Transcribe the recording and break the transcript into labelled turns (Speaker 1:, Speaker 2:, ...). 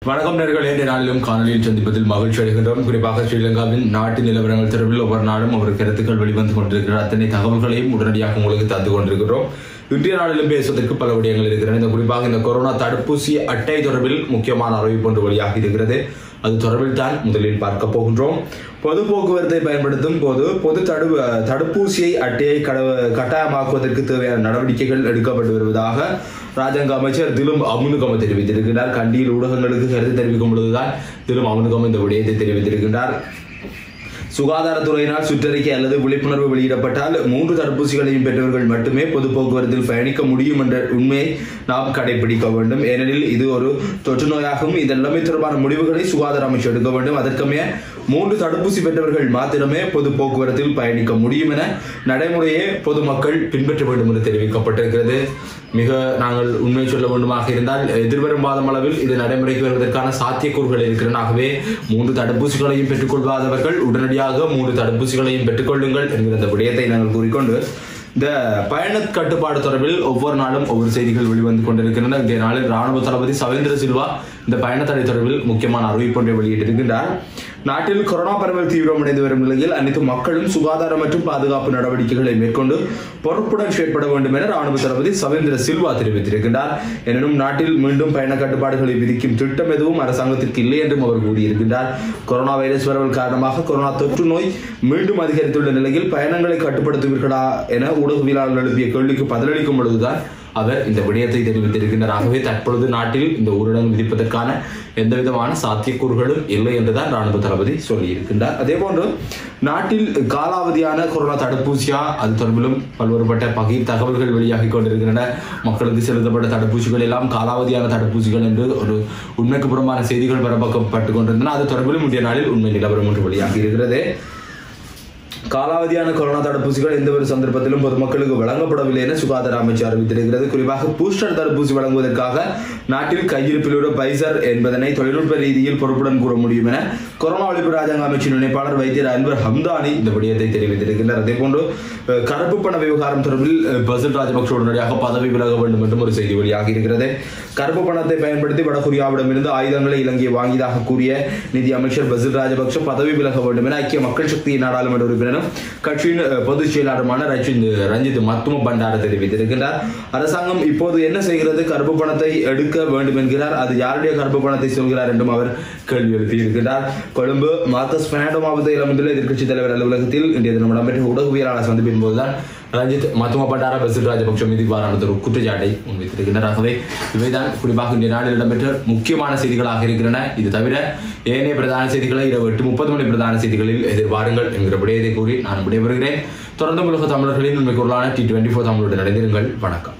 Speaker 1: வணக்கம் நேர்களே இந்த நாளிலும் காணொலியில் சந்திப்பதில் மகிழ்ச்சி அடைகின்றோம் குறிப்பாக ஸ்ரீலங்காவின் நாட்டு நிலவரங்கள் தொடர்பில் ஒவ்வொரு நாளும் ஒவ்வொரு கருத்துக்கள் வெளிவந்து கொண்டிருக்கிற அத்தனை தகவல்களையும் உடனடியாக உங்களுக்கு தந்து கொண்டிருக்கிறோம் இன்றைய நாளிலும் பேசுவதற்கு பல விடயங்கள் இருக்கிறது இந்த குறிப்பாக இந்த கொரோனா தடுப்பூசி அட்டை தொடர்பில் முக்கியமான அறிவிப்பு ஒன்று வெளியாகி இருக்கிறது அது தொடர்பில் தான் முதலில் பார்க்க போகின்றோம் பொது போக்குவரத்தை பயன்படுத்தும் போது பொது தடு தடுப்பூசியை அட்டையை கட- கட்டாயமாக்குவதற்கு தேவையான நடவடிக்கைகள் எடுக்கப்பட்டு வருவதாக ராஜாங்க அமைச்சர் திலும் அமுனுகம தெரிவித்திருக்கிறார் கண்டியில் ஊடகங்களுக்கு கருத்து தெரிவிக்கும் பொழுதுதான் திலும் அமுனுகம் இந்த விடயத்தை தெரிவித்திருக்கின்றார் சுகாதாரத்துறையினால் சுற்றறிக்கை அல்லது விழிப்புணர்வு வெளியிடப்பட்டால் மூன்று தடுப்பூசிகளையும் பெற்றவர்கள் மட்டுமே பொது போக்குவரத்தில் பயணிக்க முடியும் என்ற உண்மையை நாம் கடைபிடிக்க வேண்டும் ஏனெனில் இது ஒரு தொற்று நோயாகும் இந்த நிலைமை தொடர்பான முடிவுகளை சுகாதார அமைச்சர் எடுக்க வேண்டும் அதற்கமே மூன்று தடுப்பூசி பெற்றவர்கள் மாத்திரமே பொது போக்குவரத்தில் பயணிக்க முடியும் என நடைமுறையை பொதுமக்கள் பின்பற்ற வேண்டும் என்று தெரிவிக்கப்பட்டிருக்கிறது மிக நாங்கள் உண்மை சொல்ல வேண்டுமாக இருந்தால் எதிர்வரும் மாதம் அளவில் இது நடைமுறைக்கு வருவதற்கான சாத்தியக்கூறுகள் இருக்கிறன ஆகவே மூன்று தடுப்பூசிகளையும் பெற்றுக்கொள்ளாதவர்கள் உடனடியாக மூன்று தடுப்பூசிகளையும் பெற்றுக்கொள்ளுங்கள் என்கிற அந்த விடயத்தை நாங்கள் கூறிக்கொண்டு இந்த பயண கட்டுப்பாடு தொடர்பில் ஒவ்வொரு நாளும் ஒவ்வொரு செய்திகள் வெளிவந்து கொண்டிருக்கின்றன இன்றைய நாளில் ராணுவ தளபதி சவேந்திர சில்வா இந்த பயண தடை தொடர்பில் முக்கியமான அறிவிப்பு ஒன்றை வெளியிட்டிருக்கின்றார் நாட்டில் கொரோனா பரவல் தீவிரமடைந்து வரும் நிலையில் அனைத்து மக்களும் சுகாதார மற்றும் பாதுகாப்பு நடவடிக்கைகளை மேற்கொண்டு பொறுப்புடன் செயற்பட வேண்டும் என ராணுவ தளபதி சவேந்திர சில்வா தெரிவித்திருக்கின்றார் எனினும் நாட்டில் மீண்டும் பயண கட்டுப்பாடுகளை விதிக்கும் திட்டம் எதுவும் அரசாங்கத்திற்கு இல்லை என்றும் அவர் கூறியிருக்கின்றார் கொரோனா வைரஸ் பரவல் காரணமாக கொரோனா தொற்று நோய் மீண்டும் அதிகரித்துள்ள நிலையில் பயணங்களை கட்டுப்படுத்துவீர்களா என ஊடகவியலாளர்கள் எழுப்பிய கேள்விக்கு பதிலளிக்கும் பொழுதுதான் அவர் இந்த விடயத்தை தெரிவித்திருக்கின்றார் ஆகவே தற்பொழுது நாட்டில் இந்த ஊரடங்கு விதிப்பதற்கான எந்த விதமான சாத்தியக்கூறுகளும் இல்லை என்றுதான் ராணுவ தளபதி சொல்லியிருக்கின்றார் அதே போன்று நாட்டில் காலாவதியான கொரோனா தடுப்பூசியா அது தொடர்பிலும் பல்வேறுபட்ட பகிர் தகவல்கள் வெளியாகி கொண்டிருக்கின்றன மக்களுக்கு செலுத்தப்பட்ட தடுப்பூசிகள் எல்லாம் காலாவதியான தடுப்பூசிகள் என்று ஒரு உண்மைக்கு புறம்பான செய்திகள் பரப்பப்பட்டு கொண்டிருந்தன அது தொடர்பிலும் இன்றைய நாளில் உண்மை நிலவரம் ஒன்று வெளியாகி இருக்கிறது காலாவதியான கொரோனா தடுப்பூசிகள் எந்த ஒரு சந்தர்ப்பத்திலும் பொதுமக்களுக்கு வழங்கப்படவில்லை என சுகாதார அமைச்சு அறிவித்திருக்கிறது குறிப்பாக பூஸ்டர் தடுப்பூசி வழங்குவதற்காக நாட்டில் கையிருப்பில் உள்ள பைசர் என்பதனை தொழில்நுட்ப ரீதியில் பொறுப்புடன் கூற முடியும் என கொரோனா ஒழிப்பு ராஜாங்க அமைச்சின் இணைப்பாளர் வைத்தியர் அன்வர் ஹம்தானி இந்த விடயத்தை தெரிவித்திருக்கின்றார் அதே போன்று அஹ், கருப்பு பண விவகாரம் தொடர்பில் அஹ், பசில் ராஜபக்ஷ உடனடியாக பதவி விலக வேண்டும் என்றும் ஒரு செய்தி வெளியாகி இருக்கிறது கருப்பு பணத்தை பயன்படுத்தி வடகொரியாவிடமிருந்து ஆயுதங்களை இலங்கை வாங்கியதாக கூறிய நிதி அமைச்சர் பசில் ராஜபக்ஷ பதவி விலக வேண்டும் என ஐக்கிய மக்கள் சக்தி நாடாளுமன்ற உறுப்பினரும் கட்சியின் அஹ், பொதுச் செயலாளருமான ரஞ்சித் ரஞ்சித் மத்தும பண்டார தெரிவித்திருக்கின்றார் அரசாங்கம் இப்போது என்ன செய்கிறது கருப்பு பணத்தை எடுக்க வேண்டும் என்கிறார் அது யாருடைய கருப்பு பணத்தை சொல்கிறார் என்றும் அவர் கேள்வி எழுப்பியிருக்கிறார் கொழும்பு மார்க்கஸ் பெர்னாண்டோ மாவட்ட இளமந்துள்ள எதிர்க்கட்சித் தலைவர் அலுவலகத்தில் இன்றைய தினம் இடம்பெற்ற ஊடகவியலாளர் சந்திப்பின் போதுதான் ரஞ்சித் மத்தும பண்டார பசில் ராஜபக்ஷ மீது இவ்வாறான ஒரு குற்றச்சாட்டை முன்வைத்திருக்கின்றனர் ஆகவே இவைதான் குறிப்பாக இன்றைய நாளில் இடம்பெற்ற முக்கியமான செய்திகளாக இருக்கின்றன இது தவிர ஏனைய பிரதான செய்திகளை இரவு எட்டு முப்பது மணி பிரதான செய்திகளில் எதிர்பாருங்கள் என்கிற விடயத்தை கூறி நான் விடைபெறுகிறேன் தொடர்ந்து உலக தமிழர்களின் உண்மை குரலான டி டுவெண்ட்டி ஃபோர் தமிழுடன் இணைந்திருங்கள் வணக்கம்